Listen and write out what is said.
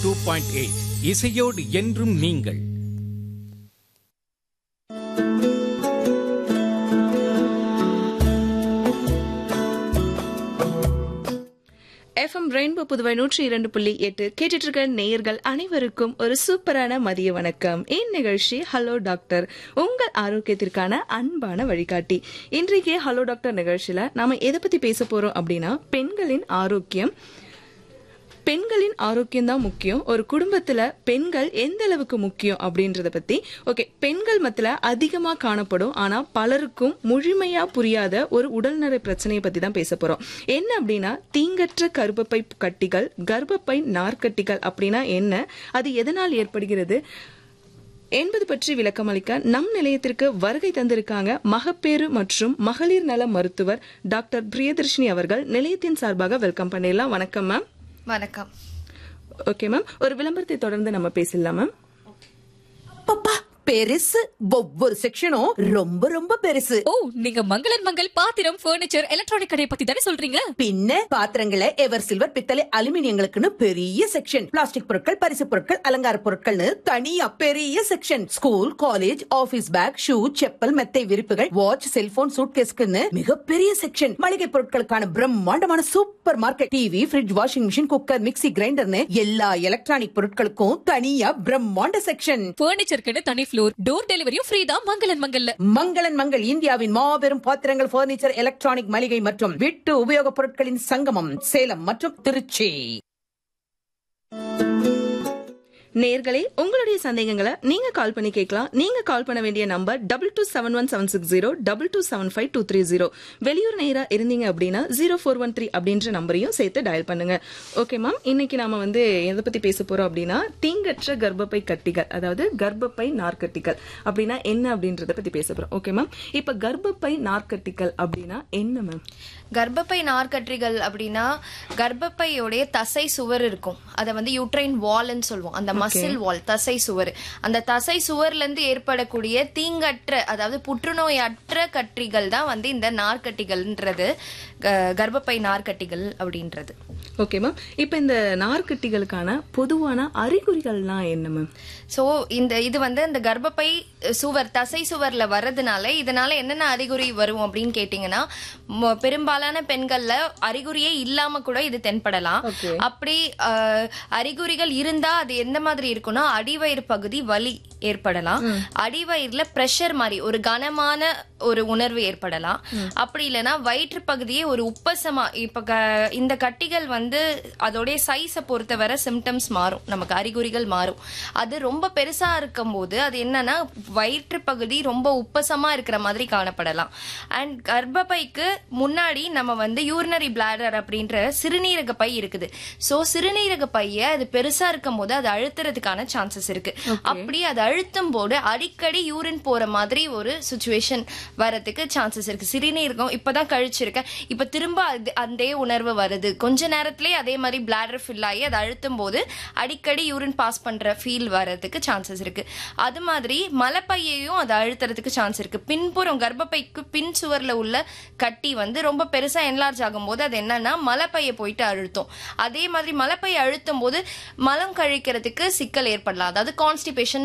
Two point eight இசையோடு என்றும் நீங்கள் எஃப்எம் ரெயின்போ புதுவை நூற்றி இரண்டு புள்ளி எட்டு கேட்டுட்டு இருக்க நேயர்கள் அனைவருக்கும் ஒரு சூப்பரான மதிய வணக்கம் இந்நிகழ்ச்சி ஹலோ டாக்டர் உங்கள் ஆரோக்கியத்திற்கான அன்பான வழிகாட்டி இன்றைக்கு ஹலோ டாக்டர் நிகழ்ச்சியில நாம எதை பத்தி பேச போறோம் அப்படின்னா பெண்களின் ஆரோக்கியம் பெண்களின் ஆரோக்கியம் தான் முக்கியம் ஒரு குடும்பத்துல பெண்கள் எந்த அளவுக்கு முக்கியம் அப்படின்றத பத்தி ஓகே பெண்கள் மத்தில அதிகமா காணப்படும் ஆனா பலருக்கும் முழுமையா புரியாத ஒரு உடல்நல பிரச்சனையை பத்தி தான் பேச போறோம் என்ன அப்படின்னா தீங்கற்ற கர்ப்பப்பை கட்டிகள் கர்ப்பப்பை நார்க்கட்டிகள் அப்படின்னா என்ன அது எதனால் ஏற்படுகிறது என்பது பற்றி விளக்கமளிக்க நம் நிலையத்திற்கு வருகை தந்திருக்காங்க மகப்பேறு மற்றும் மகளிர் நல மருத்துவர் டாக்டர் பிரியதர்ஷினி அவர்கள் நிலையத்தின் சார்பாக வெல்கம் பண்ணிடலாம் வணக்கம் மேம் வணக்கம் ஓகே மேம் ஒரு விளம்பரத்தை தொடர்ந்து நம்ம பேசலாம் மேம் அப்பப்பா பெருசு ஒவ்வொரு செக்ஷனும் ரொம்ப ரொம்ப பெருசு ஓ நீங்க மங்களன் மங்கள் பாத்திரம் பர்னிச்சர் எலக்ட்ரானிக் கடையை பத்தி தானே சொல்றீங்க பின்ன பாத்திரங்களை எவர் சில்வர் பித்தளை அலுமினியங்களுக்குன்னு பெரிய செக்ஷன் பிளாஸ்டிக் பொருட்கள் பரிசு பொருட்கள் அலங்கார பொருட்கள்னு தனியா பெரிய section school college office bag shoe chappal மெத்தை விரிப்புகள் வாட்ச் செல்போன் சூட்கேஸ்க்குன்னு மிகப்பெரிய செக்ஷன் மளிகை பொருட்களுக்கான பிரம்மாண்டமான supermarket TV fridge washing machine cooker mixie கிரைண்டர்னு எல்லா எலக்ட்ரானிக் பொருட்களுக்கும் தனியா பிரம்மாண்ட செக்ஷன் பர்னிச்சருக்குன்னு தனி ஃப்ளோர் டோர் டெலிவரியும் ஃப்ரீ தான் மங்களன் மங்கல்ல மங்களன் மங்கள் இந்தியாவின் மாபெரும் பாத்திரங்கள் பர்னிச்சர் எலக்ட்ரானிக் மளிகை மற்றும் வீட்டு உபயோகப் பொருட்களின் சங்கமம் சேலம் மற்றும் திருச்சி நேர்களே உங்களுடைய சந்தேகங்களை நீங்க கால் பண்ணி கேட்கலாம் நீங்க கால் பண்ண வேண்டிய number double two seven one seven six zero double two seven five two three zero வெளியூர் நேரா இருந்தீங்க அப்படின்னா ஜீரோ ஃபோர் ஒன் த்ரீ அப்படின்ற நம்பரையும் சேர்த்து டயல் பண்ணுங்க ஓகே மேம் இன்னைக்கு நாம வந்து எதை பத்தி பேச போறோம் அப்படின்னா தீங்கற்ற கர்ப்பப்பை கட்டிகள் அதாவது கர்ப்பப்பை நார்க்கட்டிகள் அப்படின்னா என்ன அப்படின்றத பத்தி பேச போறோம் ஓகே மேம் இப்ப கர்ப்பப்பை நார்க்கட்டிகள் அப்படின்னா என்ன மேம் கர்ப்பப்பை நார்க்கற்றிகள் அப்படின்னா கர்ப்பப்பையோடைய தசை சுவர் இருக்கும் அதை வந்து யூட்ரைன் வால்னு சொல்லுவோம் அந்த மசில் வால் தசை சுவர் அந்த தசை சுவர்ல இருந்து ஏற்படக்கூடிய தீங்கற்ற அதாவது புற்றுநோய் அற்ற கட்டிகள் தான் வந்து இந்த நார்க்கட்டிகள்ன்றது க- கர்ப்பப்பை நார்க்கட்டிகள் அப்படின்றது ஓகே மேம் இப்ப இந்த நார்க்கட்டிகளுக்கான பொதுவான அறிகுறிகள்லாம் என்ன மேம் சோ இந்த இது வந்து இந்த கர்ப்பப்பை சுவர் தசை சுவர்ல வர்றதுனால இதனால என்னென்ன அறிகுறி வரும் அப்படின்னு கேட்டீங்கன்னா ம- பெரும்பாலான பெண்கள்ல அறிகுறியே இல்லாம கூட இது தென்படலாம் Okay. அப்படி அஹ், அறிகுறிகள் இருந்தா அது எந்த மாதிரி இருக்கும்னா அடிவயிறு பகுதி வலி ஏற்படலாம் அடிவயிறுல பிரஷர் மாதிரி ஒரு கனமான ஒரு உணர்வு ஏற்படலாம் அப்படி இல்லைன்னா வயிற்று பகுதியே ஒரு உப்பசமா இப்ப க- இந்த கட்டிகள் வந்து அதோடைய சைஸை பொறுத்தவரை சிம்டம்ஸ் மாறும் நமக்கு அறிகுறிகள் மாறும் அது ரொம்ப பெருசா இருக்கும்போது அது என்னன்னா வயிற்று பகுதி ரொம்ப உப்பசமா இருக்கிற மாதிரி காணப்படலாம் அண்ட் கர்ப்பப்பைக்கு முன்னாடி நம்ம வந்து யூரினரி பிளாடர் அப்படின்ற சிறுநீரக பை இருக்குது சோ சிறுநீரக பைய அது பெருசா இருக்கும் போது அது அழுத்துறதுக்கான சான்சஸ் இருக்கு அப்படி அது அழுத்தும் போது அடிக்கடி யூரின் போற மாதிரி ஒரு சுச்சுவேஷன் வரதுக்கு சான்சஸ் இருக்கு சிறுநீரகம் இப்பதான் கழிச்சிருக்கேன் இப்ப திரும்ப அது- அதே உணர்வு வருது கொஞ்ச நேரத்திலே அதே மாதிரி பிளாடர் ஃபில் ஆகி அதை அழுத்தும் போது அடிக்கடி யூரின் பாஸ் பண்ற ஃபீல் வர்றதுக்கு சான்சஸ் இருக்கு அது மாதிரி மலைப்பையையும் அது அழுத்துறதுக்கு சான்ஸ் இருக்கு பின்புறம் கர்ப்பப்பைக்கு பின் சுவர்ல உள்ள கட்டி வந்து ரொம்ப பெருசா என்லார்ஜ் ஆகும்போது அது என்னன்னா மலைப்பையை போயிட்டு அழுத்தும் அதே மாதிரி மலைப்பையை அழுத்தும் போது மலம் கழிக்கிறதுக்கு சிக்கல் ஏற்படலாம் அதாவது கான்ஸ்டிபேஷன்